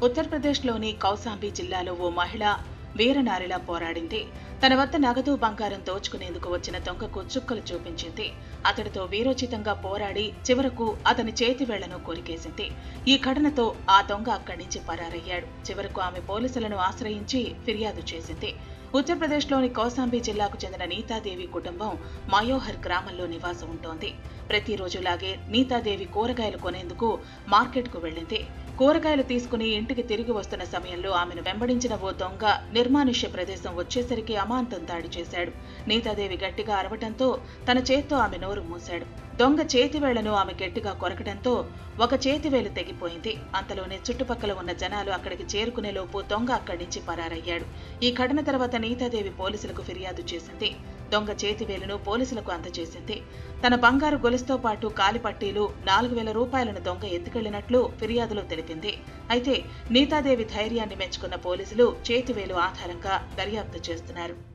ఉత్తరప్రదేశ్లోని కౌసాంబి జిల్లాలో ఓ మహిళ వీరనారిలా పోరాడింది తన వద్ద నగదు బంగారం దోచుకునేందుకు వచ్చిన దొంగకు చుక్కలు చూపించింది అతడితో వీరోచితంగా పోరాడి చివరకు అతని చేతి వేళ్లను కొరికేసింది ఈ ఘటనతో ఆ దొంగ అక్కడి నుంచి పరారయ్యాడు చివరకు ఆమె పోలీసులను ఆశ్రయించి ఫిర్యాదు చేసింది ఉత్తరప్రదేశ్లోని కౌసాంబి జిల్లాకు చెందిన నీతాదేవి కుటుంబం మయోహర్ గ్రామంలో నివాసం ఉంటోంది ప్రతిరోజులాగే నీతాదేవి కూరగాయలు కొనేందుకు మార్కెట్కు వెళ్ళింది కూరగాయలు తీసుకుని ఇంటికి తిరిగి వస్తున్న సమయంలో ఆమెను వెంబడించిన ఓ దొంగ నిర్మానుష్య ప్రదేశం వచ్చేసరికి అమాంతం దాడి చేశాడు నీతాదేవి గట్టిగా అరవటంతో తన చేత్తో ఆమె నోరు మూశాడు దొంగ చేతివేళ్లను ఆమె గట్టిగా కొరకడంతో ఒక చేతివేలు తెగిపోయింది అంతలోనే చుట్టుపక్కల ఉన్న జనాలు అక్కడికి చేరుకునే లోపు దొంగ అక్కడి నుంచి పరారయ్యాడు ఈ ఘటన తర్వాత నీతాదేవి పోలీసులకు ఫిర్యాదు చేసింది దొంగ చేతివేలును పోలీసులకు అందజేసింది తన బంగారు గొలుసుతో పాటు కాలిపట్టీలు నాలుగు వేల రూపాయలను దొంగ ఎత్తుకెళ్లినట్లు ఫిర్యాదులో తెలిపింది అయితే నీతాదేవి ధైర్యాన్ని మెచ్చుకున్న పోలీసులు చేతివేలు ఆధారంగా దర్యాప్తు చేస్తున్నారు